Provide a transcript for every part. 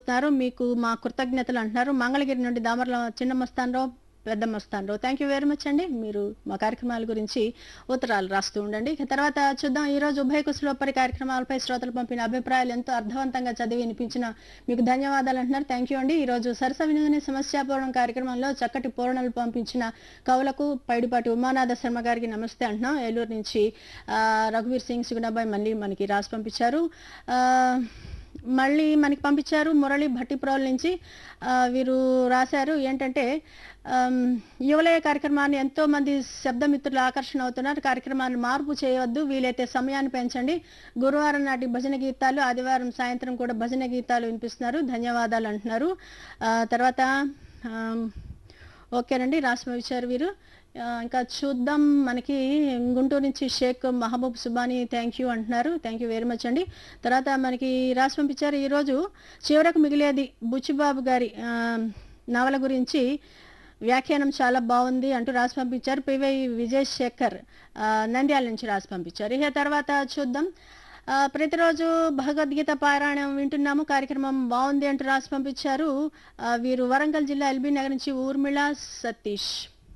చూపుతున్నారు మీకు మా కృతజ్ఞతలు అంటున్నారు మంగళగిరి నుండి Damarla Chinna Mastanarao Pedda Mastanarao thank you very much అండి మీరు మా కార్యక్రమాల గురించి ఉత్తరాలు రాస్తూ ఉండండి ఇక తర్వాత చూద్దాం ఈ రోజు ఉభయ కుశలోపరి కార్యక్రమాలపై శ్రోతలు పంపిన అభిప్రాయాలు ఎంతో అర్థవంతంగా చదివి వినిపించిన మీకు ధన్యవాదాలు అంటున్నారు థ్యాంక్ యూ అండి ఈ రోజు సరస వినోదని సమస్యాపూర్ణం కార్యక్రమంలో చక్కటి పూరణలు పంపించిన కవులకు పైడిపాటి ఉమానాథ శర్మ గారికి నమస్తే అంటున్నాం ఏలూరు నుంచి ఆ, రఘువీర్ సింగ్ సుగుణాబాయ్ మళ్ళీ మనకి రాసి పంపించారు ఆ, మళ్ళీ మనకి పంపించారు మురళి భట్టిప్రోల్ నుంచి ఆ, వీరు రాశారు ఏంటంటే ఆమ్, యువలయ కార్యక్రమాన్ని ఎంతో మంది శబ్దమిత్రులు ఆకర్షణ అవుతున్నారు కార్యక్రమాన్ని మార్పు చేయవద్దు వీలైతే సమయాన్ని పెంచండి గురువారం నాటి భజన గీతాలు ఆదివారం సాయంత్రం కూడా భజన గీతాలు వినిపిస్తున్నారు ధన్యవాదాలు అంటున్నారు ఆ, తర్వాత ఆమ్, ఓకేనండి రాసి పంపించారు వీరు ఆ, ఇంకా చూద్దాం మనకి గుంటూరు నుంచి షేక్ మహబూబ్ సుబానీ థ్యాంక్ యూ అంటున్నారు థ్యాంక్ యూ వెరీ మచ్ అండి తర్వాత మనకి రాసి పంపించారు ఈరోజు చివరకు మిగిలేది బుచ్చిబాబు గారి ఆ, నవల గురించి వ్యాఖ్యానం చాలా బాగుంది అంటూ రాసి పంపించారు పివై విజయ్ శేఖర్ ఆ, నంద్యాల నుంచి రాసి పంపించారు ఇక తర్వాత చూద్దాం ఆ, ప్రతిరోజు భగవద్గీత పారాయణం వింటున్నాము కార్యక్రమం బాగుంది అంటూ రాసి పంపించారు ఆ, వీరు వరంగల్ జిల్లా ఎల్బీ నగర్ నుంచి ఊర్మిళ సతీష్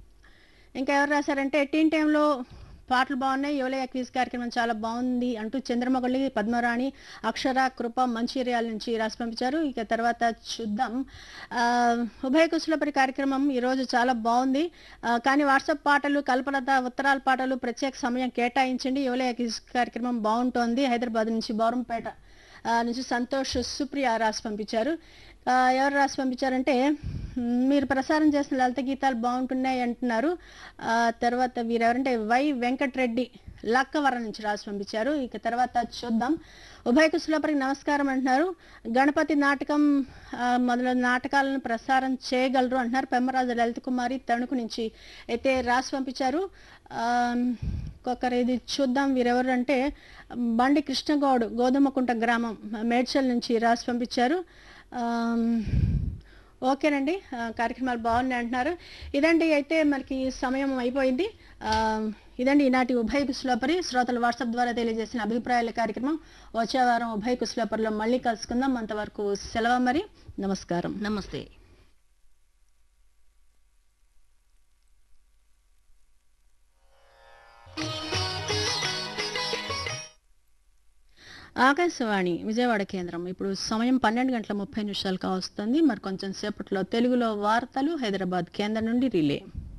ఇంకా ఎవరు రాశారంటే టీన్ టైంలో పాటలు బాగున్నాయి యువలయ క్విజ్ కార్యక్రమం చాలా బాగుంది అంటూ చంద్రమగళి పద్మరాణి అక్షర కృప మంచిర్యాల నుంచి రాసి పంపించారు ఇక తర్వాత చూద్దాం ఆ, ఉభయ కుశలపరి కార్యక్రమం ఈరోజు చాలా బాగుంది ఆ, కానీ వాట్సాప్ పాటలు కల్పలత ఉత్తరాల పాటలు ప్రత్యేక సమయం కేటాయించండి యువలయ క్విజ్ కార్యక్రమం బాగుంటోంది హైదరాబాద్ నుంచి బౌరంపేట ఆ, నుంచి సంతోష్ సుప్రియ రాసి పంపించారు ఆ, ఎవరు రాసి పంపించారంటే మ్, మీరు ప్రసారం చేసిన లలిత గీతాలు బాగుంటున్నాయి అంటున్నారు ఆ, తర్వాత వీరెవరంటే వై వెంకటరెడ్డి లక్కవరం నుంచి రాసి పంపించారు ఇక తర్వాత చూద్దాం ఉభయ కుశలపరికి నమస్కారం అంటున్నారు గణపతి నాటకం ఆ, మొదలైన నాటకాలను ప్రసారం చేయగలరు అంటున్నారు పెమ్మరాజు లలిత కుమారి తణుకు నుంచి అయితే రాసి పంపించారు ఆ, ఇంకొకరు ఇది చూద్దాం వీరెవరు అంటే బండి కృష్ణగౌడ్ గోధుమకుంట గ్రామం మేడ్చల్ నుంచి రాసి పంపించారు ఆమ్, ఓకేనండి ఆ, కార్యక్రమాలు బాగున్నాయి అంటున్నారు ఇదండి అయితే మనకి సమయం అయిపోయింది ఆ, ఇదండి ఈనాటి ఉభయ కుశలోపరి శ్రోతలు వాట్సాప్ ద్వారా తెలియజేసిన అభిప్రాయాల కార్యక్రమం వచ్చే వారం ఉభయ కుశలోపరిలో మళ్ళీ కలుసుకుందాం అంతవరకు సెలవు మరి నమస్కారం నమస్తే ఆకాశవాణి విజయవాడ కేంద్రం ఇప్పుడు సమయం పన్నెండు గంటల ముప్పై నిమిషాలు కావస్తుంది మరి కొంచెం సేపట్లో తెలుగులో వార్తలు హైదరాబాద్ కేంద్రం నుండి రిలే